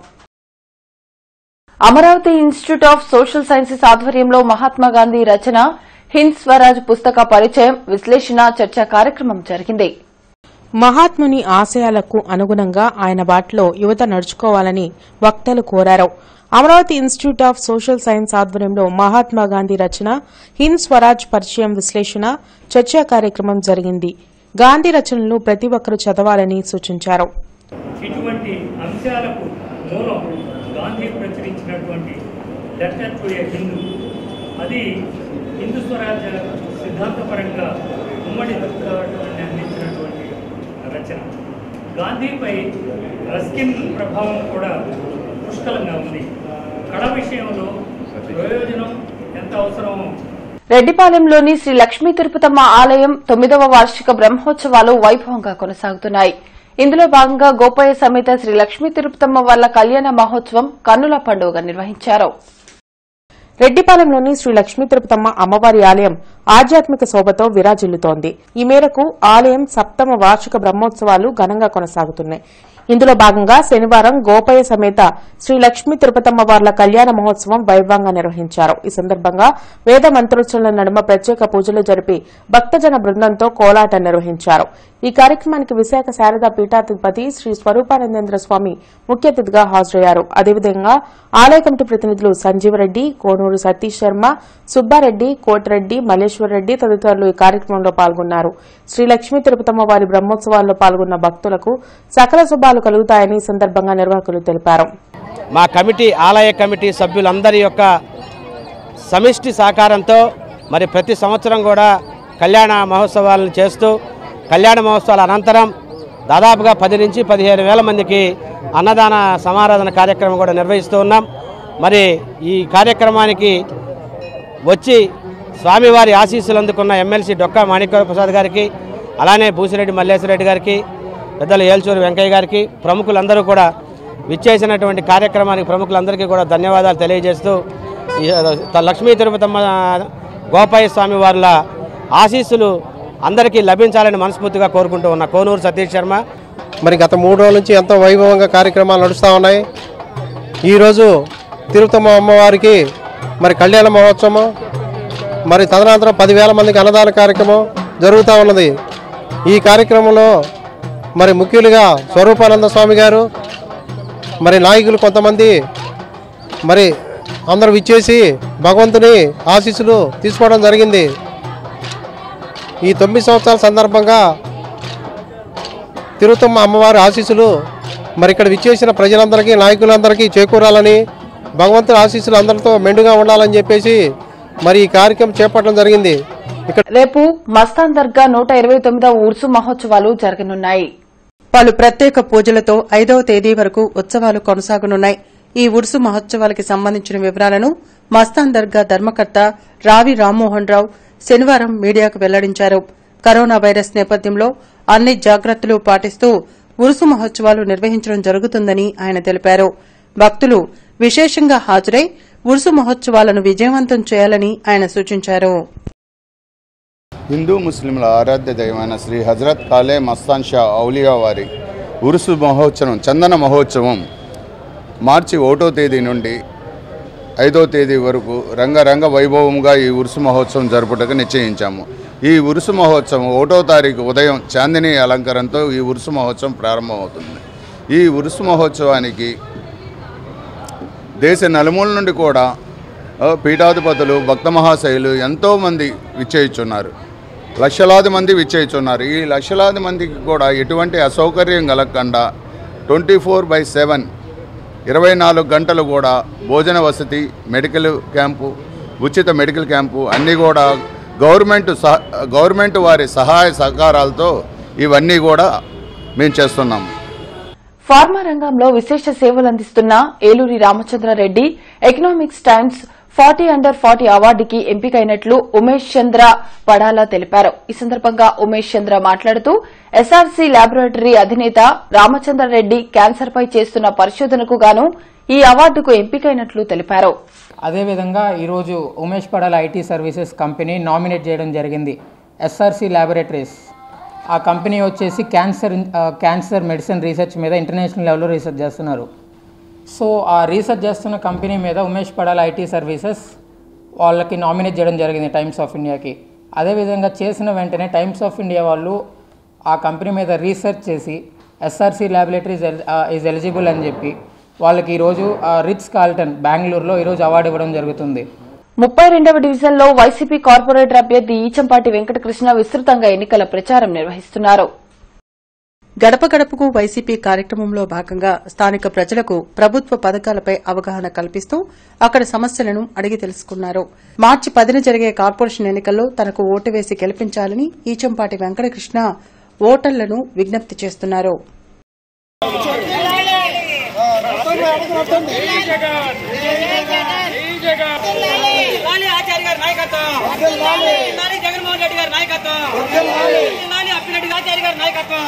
Amaravati institute of social sciences ఆధ్వర్యంలో మహాత్మా గాంధీ రచన హింద్ స్వరాజ్ పుస్తక పరిచయం విశ్లేషణ చర్చా కార్యక్రమం జరిగింది మహాత్ముని ఆశయాలకు అనుగుణంగా ఆయన బాటలో యువత నడుచుకోవాలని వక్తలు కోరారు Amaravati institute of social science ఆధ్వర్యంలో మహాత్మా గాంధీ రచన హింద్ స్వరాజ్ పరిచయం విశ్లేషణ చర్చా కార్యక్రమం జరిగింది గాంధీ రచనలను ప్రతి ఒక్కరూ చదవాలని సూచించారు ఇటువంటి అంశాలకు మూలం గాంధీ ప్రచురించినటువంటి లెటర్ టు ఏ హిందూ అది హిందూ స్వరాజ్య సిద్ధాంతపరంగా ఉమ్మడి దృక్పథాన్ని అందించినటువంటి రచన గాంధీపై రస్కిన్ ప్రభావం కూడా పుష్కలంగా ఉంది కళ విషయంలో ప్రయోజనం ఎంత అవసరమో రెడ్డిపాలెంలోని శ్రీ లక్ష్మీ తిరుపతమ్మ ఆలయం తొమ్మిదవ వార్షిక బ్రహ్మోత్సవాలు వైభవంగా కొనసాగుతున్నాయి ఇందులో భాగంగా గోపయ్య సమేత శ్రీ లక్ష్మీ తిరుపతమ్మ వార్ల కళ్యాణ మహోత్సవం కన్నుల పండుగ నిర్వహించారు రెడ్డిపాలెంలోని శ్రీ లక్ష్మీ తిరుపతమ్మ అమ్మవారి ఆలయం ఆధ్యాత్మిక శోభతో విరాజిల్లుతోంది ఈ మేరకు ఆలయం సప్తమ వార్షిక బ్రహ్మోత్సవాలు ఘనంగా కొనసాగుతున్నాయి ఇందులో భాగంగా శనివారం గోపయ్య సమేత శ్రీ లక్ష్మీ తిరుపతమ్మ వార్ల కళ్యాణ మహోత్సవం వైభవంగా నిర్వహించారు ఈ సందర్భంగా వేద మంత్రోచ్చరణల నడుమ ప్రత్యేక పూజలు జరిపి భక్తజన బృందంతో కోలాటం నిర్వహించారు ఈ కార్యక్రమానికి విశాఖ శారదా పీఠాధిపతి శ్రీ స్వరూపానందేంద్ర స్వామి ముఖ్య అతిథిగా హాజరయ్యారు అదేవిధంగా ఆలయ కమిటీ ప్రతినిధులు సంజీవరెడ్డి కోనూరు సతీష్ శర్మ సుబ్బారెడ్డి కోటిరెడ్డి మల్లేశ్వరరెడ్డి తదితరులు ఈ కార్యక్రమంలో పాల్గొన్నారు శ్రీ లక్ష్మీ తిరుపతమ్మ వారి బ్రహ్మోత్సవాల్లో పాల్గొన్న భక్తులకు సకల శుభాలు కలుగుతాయని ఈ సందర్భంగా నిర్వాహకులు తెలిపారు మా కమిటీ ఆలయ కమిటీ సభ్యులందరి యొక్క సమిష్టి సహకారంతో మరి ప్రతి సంవత్సరం కూడా కళ్యాణ మహోత్సవాలను చేస్తూ కళ్యాణ మహోత్సవాల అనంతరం దాదాపుగా పది నుంచి పదిహేను వేల మందికి అన్నదాన సమారాధన కార్యక్రమం కూడా నిర్వహిస్తూ ఉన్నాం మరి ఈ కార్యక్రమానికి వచ్చి స్వామివారి ఆశీస్సులు అందుకున్న ఎమ్మెల్సీ డొక్కా మాణిక్య ప్రసాద్ గారికి అలానే బూసిరెడ్డి మల్లేశ్వరరెడ్డి గారికి పెద్దలు ఏల్చూరు వెంకయ్య గారికి ప్రముఖులందరూ కూడా విచ్చేసినటువంటి కార్యక్రమానికి ప్రముఖులందరికీ కూడా ధన్యవాదాలు తెలియజేస్తూ ఈ త- లక్ష్మీ తిరుపతమ్మ గోపాయ స్వామి వార్ల ఆశీస్సులు అందరికీ లభించాలని మనస్ఫూర్తిగా కోరుకుంటూ ఉన్నా కోనూరు సతీష్ శర్మ మరి గత మూడు రోజుల నుంచి ఎంతో వైభవంగా కార్యక్రమాలు నడుస్తూ ఉన్నాయి ఈరోజు తిరుపతమ్మ అమ్మవారికి మరి కళ్యాణ మహోత్సవం మరి తదనంతరం పదివేల మందికి అన్నదాన కార్యక్రమం జరుగుతూ ఉన్నది ఈ కార్యక్రమంలో మరి ముఖ్యులుగా స్వరూపానంద స్వామి గారు మరి నాయకులు కొంతమంది మరి అందరూ విచ్చేసి భగవంతుని ఆశీస్సులు తీసుకోవడం జరిగింది ఈ తొమ్మిది సంవత్సరాల సందర్భంగా తిరుతమ్మ అమ్మవారి ఆశీస్సులు మరి ఇక్కడ విచ్చేసిన ప్రజలందరికీ నాయకులందరికీ చేకూరాలని భగవంతుడి ఆశీస్సులు అందరితో మెండుగా ఉండాలని చెప్పేసి మరి ఈ కార్యక్రమం చేపట్టడం జరిగింది ఇక్కడ రేపు మస్తాన్ దర్గా నూట ఇరవై తొమ్మిదవ ఉర్సు మహోత్సవాలు జరగనున్నాయి పలు ప్రత్యేక పూజలతో ఐదవ తేదీ వరకు ఉత్సవాలు కొనసాగనున్నాయి ఈ ఉర్సు మహోత్సవాలకి సంబంధించిన వివరాలను మస్తాన్ దర్గా ధర్మకర్త రావి రామ్మోహన్ రావు శనివారం మీడియాకు వెల్లడించారు కరోనా వైరస్ నేపథ్యంలో అన్ని జాగ్రత్తలు పాటిస్తూ ఉరుసు మహోత్సవాలు నిర్వహించడం జరుగుతుందని ఆయన తెలిపారు భక్తులు విశేషంగా హాజరై ఉరుసు మహోత్సవాలను విజయవంతం చేయాలని ఆయన సూచించారు హిందూ ముస్లింల ఆరాధ్య దైవమైన శ్రీ హజరత్ కాలే మస్తాన్ షా ఔలియా వారి ఉరుసు మహోత్సవం చందన మహోత్సవం మార్చి ఒకటో తేదీ నుండి ఐదో తేదీ వరకు రంగరంగ వైభవంగా ఈ ఉరుసు మహోత్సవం జరుపుటకు నిశ్చయించాము ఈ ఉరుసు మహోత్సవం ఒకటో తారీఖు ఉదయం చాందిని అలంకరణతో ఈ ఉరుసు మహోత్సవం ప్రారంభమవుతుంది ఈ ఉరుసు మహోత్సవానికి దేశ నలుమూల నుండి కూడా ఆ, పీఠాధిపతులు భక్త మహాశయులు ఎంతోమంది విచ్చేయిచున్నారు లక్షలాది మంది విచ్చేయిచున్నారు ఈ లక్షలాది మందికి కూడా ఎటువంటి అసౌకర్యం కలగకుండా ట్వంటీ ఫోర్ బై సెవెన్ ఇరవై నాలుగు గంటలు కూడా భోజన వసతి మెడికల్ క్యాంపు ఉచిత మెడికల్ క్యాంపు అన్నీ కూడా గవర్నమెంట్ సహ గవర్నమెంట్ వారి సహాయ సహకారాలతో ఇవన్నీ కూడా మేము చేస్తున్నాము ఫార్మా రంగంలో విశేష సేవలు అందిస్తున్న Eluri Ramachandrareddy economics Times forty under forty అవార్డుకి ఎంపికైనట్లు ఉమేష్ చంద్ర పడాలా తెలిపారు ఈ సందర్భంగా ఉమేష్ చంద్ర మాట్లాడుతూ ఎస్ఆర్సీ ల్యాబొరేటరీ అధినేత రామచంద్రారెడ్డి క్యాన్సర్పై చేస్తున్న పరిశోధనకు గాను ఈ అవార్డుకు ఎంపికైనట్లు తెలిపారు అదేవిధంగా ఈరోజు Umesh Padala IT services company nominate చేయడం జరిగింది ఎస్ఆర్సి ల్యాబొరేటరీస్ ఆ కంపెనీ వచ్చేసి క్యాన్సర్ ఆ, క్యాన్సర్ మెడిసిన్ రీసెర్చ్ మీద ఇంటర్నేషనల్ లెవెల్లో రీసెర్చ్ చేస్తున్నారు సో ఆ రీసెర్చ్ చేస్తున్న కంపెనీ మీద ఉమేష్ పడాల ఐటీ సర్వీసెస్ వాళ్ళకి నామినేట్ చేయడం జరిగింది టైమ్స్ ఆఫ్ ఇండియాకి అదేవిధంగా చేసిన వెంటనే టైమ్స్ ఆఫ్ ఇండియా వాళ్ళు ఆ కంపెనీ మీద రీసెర్చ్ చేసి ఎస్ఆర్సి ల్యాబొరేటరీస్ ఈజ్ ఎలిజిబుల్ అని చెప్పి వాళ్ళకి ఈరోజు రిచ్ కాల్టన్ బెంగళూరులో ఈరోజు అవార్డు ఇవ్వడం జరుగుతుంది ముప్పై రెండవ డివిజన్లో వైసీపీ కార్పొరేటర్ అభ్యర్థి ఈచంపాటి వెంకటకృష్ణ విస్తృతంగా ఎన్నికల ప్రచారం నిర్వహిస్తున్నారు గడప గడపకు వైసీపీ కార్యక్రమంలో భాగంగా స్థానిక ప్రజలకు ప్రభుత్వ పథకాలపై అవగాహన కల్పిస్తూ అక్కడ సమస్యలను అడిగి తెలుసుకున్నారు మార్చి పదిన జరిగే కార్పొరేషన్ ఎన్నికల్లో తనకు ఓటు వేసి గెలిపించాలని ఈచంపాటి వెంకటకృష్ణ ఓటర్లను విజ్ఞప్తి చేస్తున్నారు ఆచార్య గారి నాయకత్వం జగన్మోహన్ రెడ్డి గారి నాయకత్వం అప్పిరెడ్డి ఆచార్య గారి నాయకత్వం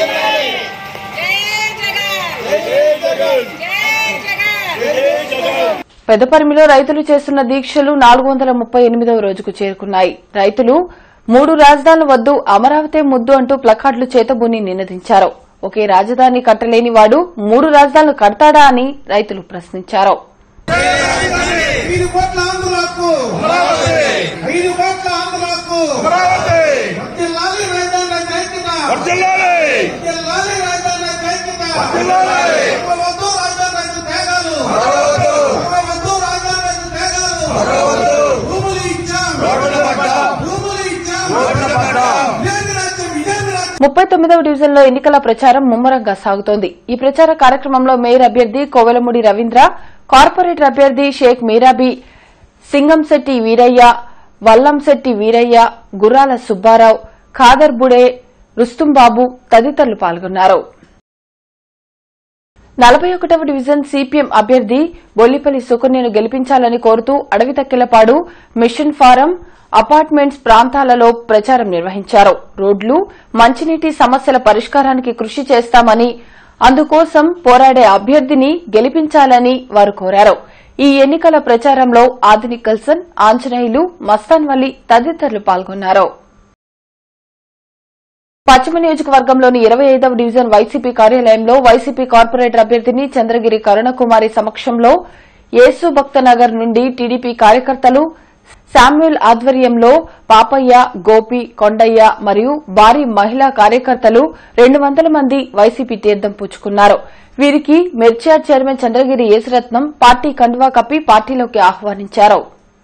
పెదపరిమిలో రైతులు చేస్తున్న దీక్షలు నాలుగు వందల ముప్పై ఎనిమిదవ రోజుకు చేరుకున్నాయి రైతులు మూడు రాజధానులు వద్దు అమరావతి ముద్దు అంటూ ప్లకార్డులు చేతబూని నినదించారు ఒకే రాజధాని కట్టలేని వాడు మూడు రాజధానులు కడతాడా అని రైతులు ప్రశ్నించారు ఐదు కోట్ల ఆంధ్రులకు ఐదు కోట్ల ఆంధ్రులకు వర్ధిల్లాలి రాజధాని ఐక్యత వర్ధిల్లాలి రాజధాని ఐక్యత వద్దు రాజధాని రైతు త్యాగాలు వద్దు రాజధాని రైతు త్యాగాలు భూములు ఇచ్చాం భూములు ఇచ్చాం ఇదేమి రాజ్యం ఇదేమి రాజ్యం ముప్పై తొమ్మిదవ డివిజన్లో ఎన్నికల ప్రచారం ముమ్మరంగా సాగుతోంది ఈ ప్రచార కార్యక్రమంలో మేయర్ అభ్యర్థి కోవెలమూడి రవీంద్ర కార్పొరేటర్ అభ్యర్థి షేక్ మీరాబీ సింగంశెట్టి వీరయ్య వల్లంశెట్టి వీరయ్య గుర్రాల సుబ్బారావు ఖాదర్ బుడే రుస్తుంబాబు తదితరులు పాల్గొన్నారు నలభై ఒకటవ డివిజన్ సిపిఎం అభ్యర్థి బొల్లిపల్లి సుకన్యను గెలిపించాలని కోరుతూ అడవి తక్కెలపాడు మిషన్ ఫారం అపార్ట్మెంట్స్ ప్రాంతాలలో ప్రచారం నిర్వహించారు రోడ్లు మంచినీటి సమస్యల పరిష్కారానికి కృషి చేస్తామని అందుకోసం పోరాడే అభ్యర్థిని గెలిపించాలని వారు కోరారు ఈ ఎన్నికల ప్రచారంలో ఆదిని కల్సన్ ఆంజనేయులు మస్తాన్వల్లి తదితరులు పాల్గొన్నారు పశ్చిమ నియోజకవర్గంలోని ఇరవై ఐదవ డివిజన్ వైసీపీ కార్యాలయంలో వైసీపీ కార్పొరేటర్ అభ్యర్థిని చంద్రగిరి కరుణకుమారి సమక్షంలో యేసు భక్తనగర్ నుండి టీడీపీ కార్యకర్తలు శామ్యుల్ ఆధ్వర్యంలో పాపయ్య గోపి కొండయ్య మరియు భారీ మహిళా కార్యకర్తలు రెండు వందల మంది వైసీపీ తీర్థం పుచ్చుకున్నారు వీరికి మెర్చాడ్ చైర్మన్ చంద్రగిరి యేసురత్నం పార్టీ కండువా కప్పి పార్టీలోకి ఆహ్వానించారు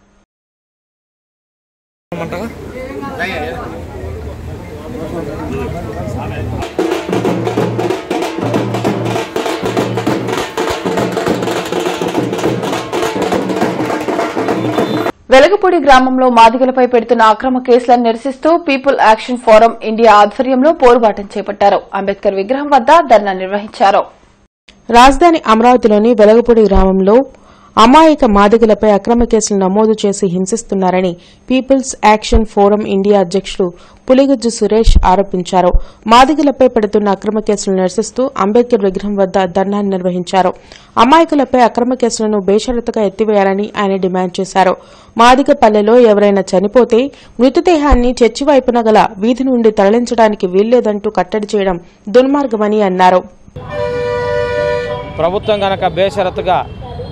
వెలగపూడి గ్రామంలో మాదిగలపై పెడుతున్న అక్రమ కేసులను నిరసిస్తూ పీపుల్ యాక్షన్ ఫోరం ఇండియా ఆధ్వర్యంలో పోరుబాటం చేపట్టారు అంబేద్కర్ విగ్రహం వద్ద ధర్నా నిర్వహించారు రాజధాని అమరావతిలోని వెలగపూడి గ్రామంలో అమాయక మాదిగలపై అక్రమ కేసులు నమోదు చేసి హింసిస్తున్నారని పీపుల్స్ యాక్షన్ ఫోరం ఇండియా అధ్యక్షుడు పులిగజ్జు సురేష్ ఆరోపించారు మాదిగలపై పెడుతున్న అక్రమ కేసులను నిరసిస్తూ అంబేద్కర్ విగ్రహం వద్ద ధర్నా నిర్వహించారు అమాయకులపై అక్రమ కేసులను బేషరతుగా ఎత్తివేయాలని ఆయన డిమాండ్ చేశారు మాదిగ పల్లెలో ఎవరైనా చనిపోతే మృతదేహాన్ని చర్చి వైపున గల వీధి నుండి తరలించడానికి వీల్లేదంటూ కట్టడి చేయడం దుర్మార్గమని అన్నారు ప్రభుత్వం కనుక బేషరతుగా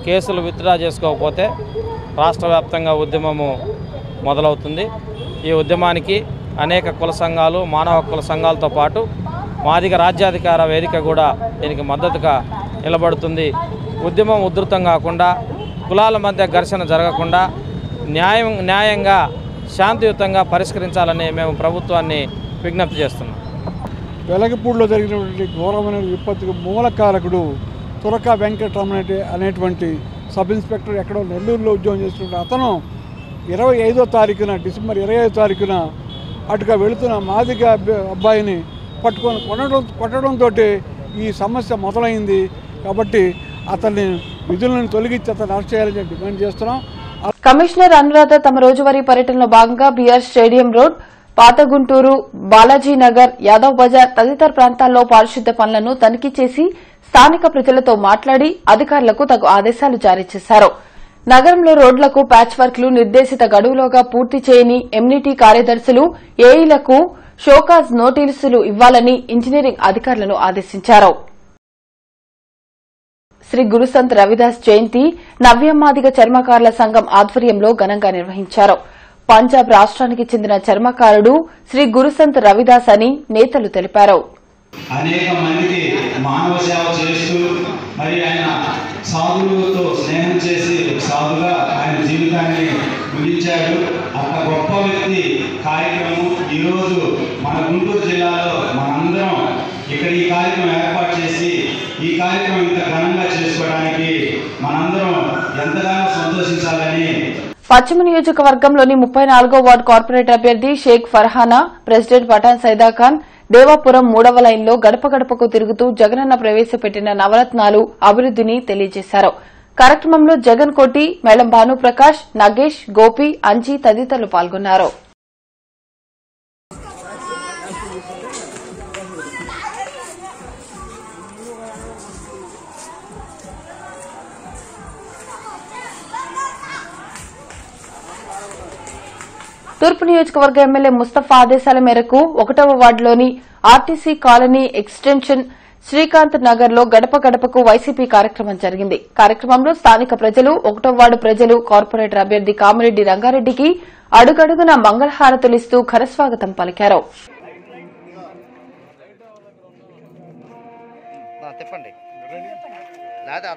కేసులు విత్డ్రా చేసుకోకపోతే రాష్ట్ర వ్యాప్తంగా ఉద్యమము మొదలవుతుంది ఈ ఉద్యమానికి అనేక కుల సంఘాలు మానవ హక్కుల సంఘాలతో పాటు మాదిగ రాజ్యాధికార వేదిక కూడా దీనికి మద్దతుగా నిలబడుతుంది ఉద్యమం ఉధృతం కాకుండా కులాల మధ్య ఘర్షణ జరగకుండా న్యాయం న్యాయంగా శాంతియుతంగా పరిష్కరించాలని మేము ప్రభుత్వాన్ని విజ్ఞప్తి చేస్తున్నాం వెలగపూడిలో జరిగినటువంటి ఘోరమైన విపత్తుకు మూలకారకుడు తురక వెంకటరమణ అనేటువంటి సబ్ ఇన్స్పెక్టర్ ఎక్కడో నెల్లూరులో ఉద్యోగం చేస్తున్న అతను ఇరవై ఐదో తారీఖున డిసెంబర్ ఇరవై ఐదో తారీఖున అటుగా వెళుతున్న మాదిగ అబ్బ- అబ్బాయిని పట్టుకొని కొట్టడం కొట్టడంతో ఈ సమస్య మొదలైంది కాబట్టి అతన్ని విధులను తొలగించి అతను అరెస్ట్ చేయాలని డిమాండ్ చేస్తున్నాం కమిషనర్ అనురాధ తమ రోజువారీ పర్యటనలో భాగంగా బీఆర్ స్టేడియం రోడ్ పాత గుంటూరు బాలాజీ నగర్ యాదవ్ బజార్ తదితర ప్రాంతాల్లో పారిశుద్ధ్య పనులను తనిఖీ చేసి స్థానిక ప్రజలతో మాట్లాడి అధికారులకు తగు ఆదేశాలు జారీ చేశారు నగరంలో రోడ్లకు ప్యాచ్ వర్క్లు నిర్దేశిత గడువులోగా పూర్తి చేయని ఎంనిటీ కార్యదర్శులు ఏఈలకు షోకాజ్ నోటీసులు ఇవ్వాలని ఇంజనీరింగ్ అధికారులను ఆదేశించారు శ్రీ గురుసంత్ రవిదాస్ జయంతి నవ్యమాదిగ చర్మకారుల సంఘం ఆధ్వర్యంలో ఘనంగా నిర్వహించారు పంజాబ్ రాష్ట్రానికి చెందిన చర్మకారుడు శ్రీ గురుసంత్ రవిదాస్ అని నేతలు తెలిపారు అనేక మందికి మానవ సేవ చేస్తూ మరి ఆయన సాధువులతో స్నేహం చేసి ఒక సాధుగా ఆయన జీవితాన్ని ముగించాడు అంత గొప్ప వ్యక్తి కార్యక్రమం ఈరోజు మన గుంటూరు జిల్లాలో మనందరం ఇక్కడ ఈ కార్యక్రమం ఏర్పాటు చేసి ఈ కార్యక్రమం ఇంత ఘనంగా చేసుకోవడానికి మనందరం ఎంతగానో సంతోషించాలని పశ్చిమ నియోజకవర్గంలోని ముప్పై నాలుగో వార్డు కార్పొరేటర్ అభ్యర్థి షేక్ ఫర్హానా ప్రెసిడెంట్ పఠాన్ సైదాఖాన్ దేవాపురం మూడవ లైన్లో గడప గడపకు తిరుగుతూ జగనన్న ప్రవేశపెట్టిన నవరత్నాలు అభివృద్దిని తెలియజేశారు కార్యక్రమంలో జగన్ కోటి మేళం భానుప్రకాష్ నగేష్ గోపి అంజీ తదితరులు పాల్గొన్నారు తూర్పు నియోజకవర్గ ఎమ్మెల్యే ముస్తఫా ఆదేశాల మేరకు ఒకటవ వార్డులోని RTC colony extension Srikanth Nagar లో గడప గడపకు వైసీపీ కార్యక్రమం జరిగింది కార్యక్రమంలో స్థానిక ప్రజలు ఒకటవ వార్డు ప్రజలు కార్పొరేటర్ అభ్యర్థి కామిరెడ్డి రంగారెడ్డికి అడుగడుగున మంగళహారతులిస్తూ ఘనస్వాగతం పలికారు తిప్పండి లేదా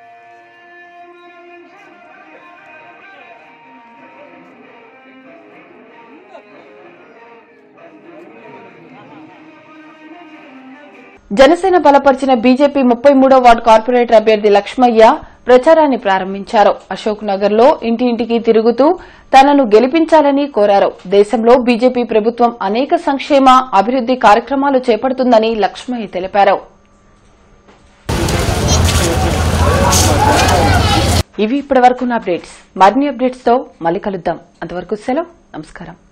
జనసేన బలపరిచిన బీజేపీ ముప్పై మూడో వార్డు కార్పొరేటర్ అభ్యర్థి లక్ష్మయ్య ప్రచారాన్ని ప్రారంభించారు అశోక్ నగర్ లో ఇంటి ఇంటికి తిరుగుతూ తనను గెలిపించాలని కోరారు దేశంలో బీజేపీ ప్రభుత్వం అనేక సంక్షేమ అభివృద్ది కార్యక్రమాలు చేపడుతుందని లక్ష్మయ్య తెలిపారు ఇవి ఇప్పటి వరకు అప్డేట్స్ మరిన్ని అప్డేట్స్ తో మళ్ళీ కలుద్దాం అంతవరకు సెలవు నమస్కారం